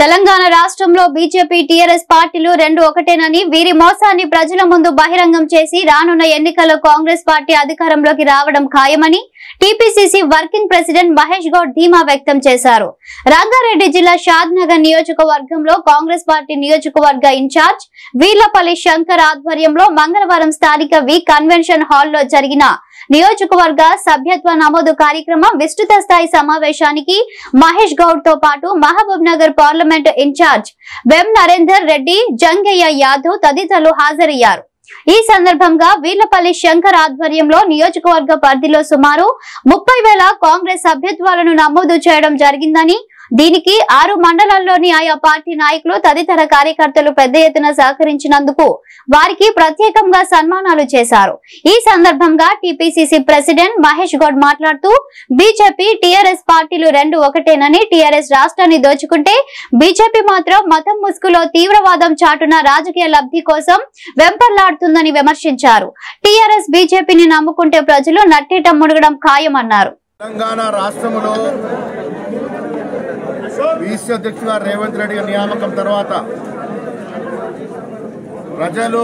తెలంగాణ రాష్ట్రంలో BJP TRS పార్టీలు రెండు ఒకటేనని వీరి మోసాన్ని ప్రజల ముందు బహిరంగం చేసి రానున్న ఎన్నికల్లో కాంగ్రెస్ పార్టీ అధికారంలోకి రావడం ఖాయమని TPCC working president Mahesh Goud ధీమా వ్యక్తం చేశారు రంగారెడ్డి జిల్లా షాద్ నగర్ నియోజకవర్గంలో కాంగ్రెస్ పార్టీ నియోజకవర్గ ఇన్ఛార్జ్ వీర్లపల్లి శంకర్ ఆధ్వర్యంలో మంగళవారం స్థానిక వి కన్వెన్షన్ హాల్లో జరిగిన నియోజకవర్గ సభ్యత్వ నమోదు కార్యక్రమం విస్తృత స్థాయి సమావేశానికి మహేష్ గౌడ్ తో పాటు మహబూబ్ నగర్ పార్లమెంట్ ఇన్ఛార్జ్ వెం నరేందర్ రెడ్డి జంగయ్య యాదవ్ తదితరులు హాజరయ్యారు ఈ సందర్భంగా వీర్లపల్లి శంకర్ ఆధ్వర్యంలో నియోజకవర్గ పరిధిలో సుమారు ముప్పై వేల కాంగ్రెస్ సభ్యత్వాలను నమోదు చేయడం జరిగిందని దీనికి ఆరు మండలాల్లోని ఆయా పార్టీ నాయకులు తదితర కార్యకర్తలు పెద్ద ఎత్తున సహకరించినందుకు వారికి ప్రత్యేకంగా సన్మానాలు చేశారు ఈ సందర్భంగా టీపీసీసీ ప్రెసిడెంట్ మహేష్ గౌడ్ మాట్లాడుతూ బీజేపీ టీఆర్ఎస్ పార్టీలు రెండు ఒకటేనని టీఆర్ఎస్ రాష్ట్రాన్ని దోచుకుంటే బీజేపీ మాత్రం మతం ముసుగులో తీవ్రవాదం చాటున రాజకీయ లబ్ధి కోసం వెంపర్లాడుతుందని విమర్శించారు టీఆర్ఎస్ బీజేపీని నమ్ముకుంటే ప్రజలు నట్టేట మునగడం ఖాయమన్నారు తెలంగాణ రాష్ట్రంలో బీసీ అధ్యక్షుగా రేవంత్ రెడ్డి గారి నియామకం తర్వాత ప్రజలు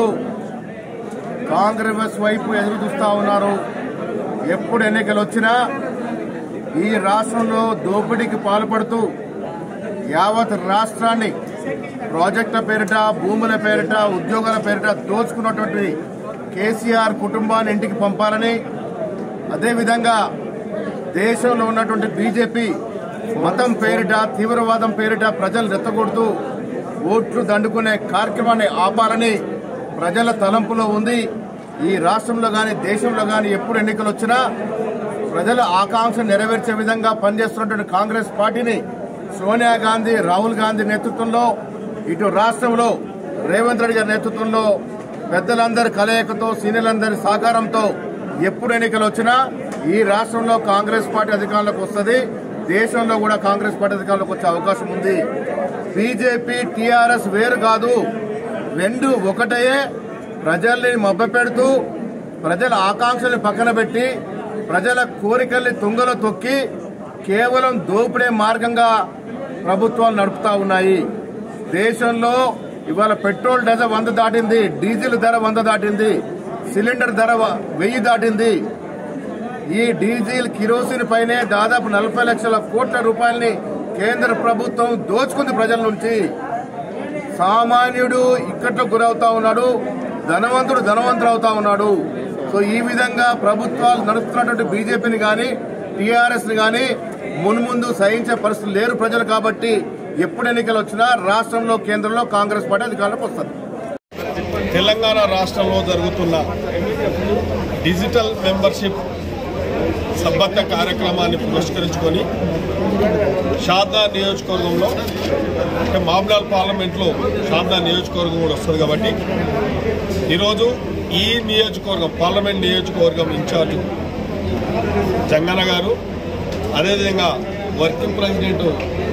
కాంగ్రెస్ వైపు ఎదురు చూస్తా ఉన్నారు ఎప్పుడు ఎన్నికలు వచ్చినా ఈ రాష్ట్రంలో దోపిడీకి పాల్పడుతూ యావత్ రాష్ట్రాన్ని ప్రాజెక్టుల పేరిట భూముల పేరిట ఉద్యోగాల పేరిట దోచుకున్నటువంటి కేసీఆర్ కుటుంబాన్ని ఇంటికి పంపాలని అదేవిధంగా దేశంలో ఉన్నటువంటి బీజేపీ మతం పేరిట తీవ్రవాదం పేరిట ప్రజలు రెచ్చగొడుతూ ఓట్లు దండుకునే కార్యక్రమాన్ని ఆపాలని ప్రజల తలంపులో ఉంది ఈ రాష్ట్రంలో గాని దేశంలో గాని ఎప్పుడు ఎన్నికలు వచ్చినా ప్రజల ఆకాంక్ష నెరవేర్చే విధంగా పనిచేస్తున్నటువంటి కాంగ్రెస్ పార్టీని సోనియా గాంధీ రాహుల్ గాంధీ నేతృత్వంలో ఇటు రాష్ట్రంలో రేవంత్ రెడ్డి గారి నేతృత్వంలో పెద్దలందరి కలయికతో సీనియర్లందరి సహకారంతో ఎప్పుడు ఎన్నికలు వచ్చినా ఈ రాష్ట్రంలో కాంగ్రెస్ పార్టీ అధికారంలోకి వస్తుంది దేశంలో కూడా కాంగ్రెస్ పార్టీ అధికారంలోకి వచ్చే అవకాశం ఉంది బీజేపీ టీఆర్ఎస్ వేరు కాదు రెండు ఒకటే ప్రజల్ని మభ్యపెడుతూ ప్రజల ఆకాంక్షల్ని పక్కన పెట్టి ప్రజల కోరికల్ని తుంగలో తొక్కి కేవలం దోపిడే మార్గంగా ప్రభుత్వాలు నడుపుతా ఉన్నాయి దేశంలో ఇవాళ పెట్రోల్ ధర వంద దాటింది డీజిల్ ధర వంద దాటింది సిలిండర్ ధర వ- వెయ్యి దాటింది ఈ డీజిల్ కిరోసిన్ పైనే దాదాపు నలభై లక్షల కోట్ల రూపాయలని కేంద్ర ప్రభుత్వం దోచుకుంది ప్రజల నుంచి సామాన్యుడు ఇక్కట్లో గురవుతా ఉన్నాడు ధనవంతుడు ధనవంతుడు అవుతా ఉన్నాడు సో ఈ విధంగా ప్రభుత్వాలు నడుస్తున్నటువంటి బీజేపీని కానీ టీఆర్ఎస్ ని కానీ మున్ముందు సహించే పరిస్థితులు లేరు ప్రజలు కాబట్టి ఎప్పుడు ఎన్నికలు వచ్చినా రాష్ట్రంలో కేంద్రంలో కాంగ్రెస్ పార్టీ అధికారంలోకి వస్తుంది తెలంగాణ రాష్ట్రంలో జరుగుతున్న డిజిటల్ మెంబర్షిప్ సబ్బత్త కార్యక్రమాన్ని పురస్కరించుకొని షాద్దా నియోజకవర్గంలో అంటే మాబ్లాల్ పార్లమెంట్లో షాద్దా నియోజకవర్గం కూడా వస్తుంది కాబట్టి ఈరోజు ఈ నియోజకవర్గం పార్లమెంట్ నియోజకవర్గం ఇన్ఛార్జ్ జంగన్న గారు అదేవిధంగా వర్కింగ్ ప్రెసిడెంట్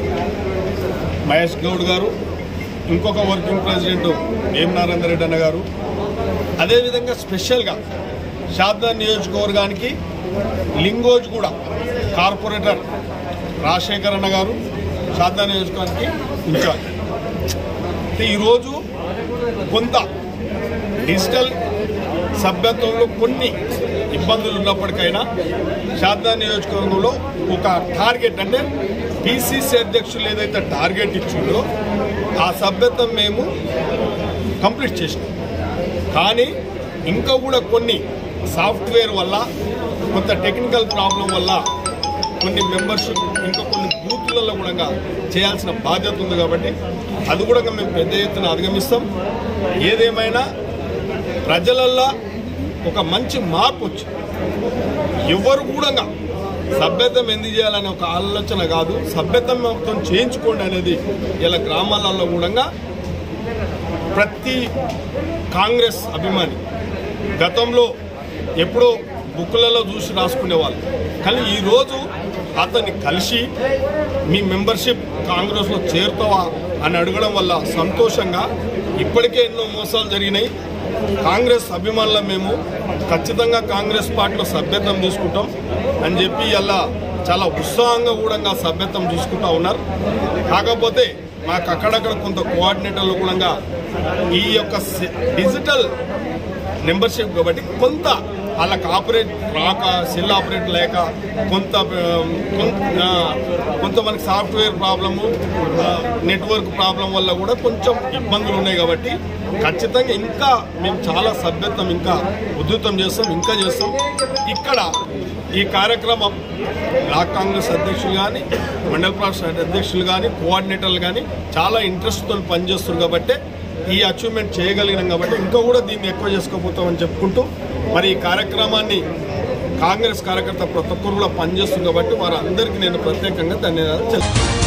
మహేష్ గౌడ్ గారు ఇంకొక వర్కింగ్ ప్రెసిడెంట్ ఏం నారాయణ రెడ్డి అన్న గారు అదేవిధంగా స్పెషల్గా షాద్దా నియోజకవర్గానికి లింగోజ్ కూడా కార్పొరేటర్ రాజశేఖర్ అన్న గారు షాద్దా నియోజకవర్గానికి ఇన్ఛార్జ్ అయితే ఈరోజు కొంత డిజిటల్ సభ్యత్వంలో కొన్ని ఇబ్బందులు ఉన్నప్పటికైనా షాద్దా నియోజకవర్గంలో ఒక టార్గెట్ అంటే పిసిసి అధ్యక్షులు ఏదైతే టార్గెట్ ఇచ్చిందో ఆ సభ్యత్వం మేము కంప్లీట్ చేసినాం కానీ ఇంకా కూడా కొన్ని సాఫ్ట్వేర్ వల్ల కొంత టెక్నికల్ ప్రాబ్లం వల్ల కొన్ని మెంబర్షిప్ ఇంకా కొన్ని బూతులలో కూడా చేయాల్సిన బాధ్యత ఉంది కాబట్టి అది కూడా మేము పెద్ద ఎత్తున అధిగమిస్తాం ఏదేమైనా ప్రజలల్లో ఒక మంచి మార్పు వచ్చింది ఎవరు కూడా సభ్యత్వం ఎందుకు చేయాలనే ఒక ఆలోచన కాదు సభ్యత్వం మొత్తం చేయించుకోండి అనేది ఇలా గ్రామాలలో కూడా ప్రతి కాంగ్రెస్ అభిమాని గతంలో ఎప్పుడో బుక్కులలో చూసి రాసుకునేవాళ్ళు కానీ ఈరోజు అతన్ని కలిసి మీ మెంబర్షిప్ కాంగ్రెస్లో చేరుతావా అని అడగడం వల్ల సంతోషంగా ఇప్పటికే ఎన్నో మోసాలు జరిగినాయి కాంగ్రెస్ అభిమానుల మేము ఖచ్చితంగా కాంగ్రెస్ పార్టీలో సభ్యత్వం తీసుకుంటాం అని చెప్పి ఇలా చాలా ఉత్సాహంగా కూడా సభ్యత్వం తీసుకుంటా ఉన్నారు కాకపోతే మాకు అక్కడక్కడ కొంత కోఆర్డినేటర్లు కూడా ఈ యొక్క సె- డిజిటల్ మెంబర్షిప్ కాబట్టి కొంత వాళ్ళకి ఆపరేట్ రాక సెల్ ఆపరేట్ లేక కొంత ఆ, కొం- ఆ, కొంత మనకి సాఫ్ట్వేర్ ప్రాబ్లము ఆ, నెట్వర్క్ ప్రాబ్లం వల్ల కూడా కొంచెం ఇబ్బందులు ఉన్నాయి కాబట్టి ఖచ్చితంగా ఇంకా మేము చాలా సభ్యత్వం ఇంకా ఉధృతం చేస్తాం ఇంకా చేస్తాం ఇక్కడ ఈ కార్యక్రమం బ్లాక్ కాంగ్రెస్ అధ్యక్షులు కానీ మండల ప్రాంత అధ్యక్షులు కానీ కోఆర్డినేటర్లు కానీ చాలా ఇంట్రెస్ట్తో పనిచేస్తున్నారు కాబట్టి ఈ అచీవ్మెంట్ చేయగలిగినాం కాబట్టి ఇంకా కూడా దీన్ని ఎక్కువ చేసుకోబోతామని చెప్పుకుంటూ మరి ఈ కార్యక్రమాన్ని కాంగ్రెస్ కార్యకర్త ప్రతి ఒక్కరు కూడా పనిచేస్తుంది కాబట్టి వారందరికీ నేను ప్రత్యేకంగా ధన్యవాదాలు చెప్తాను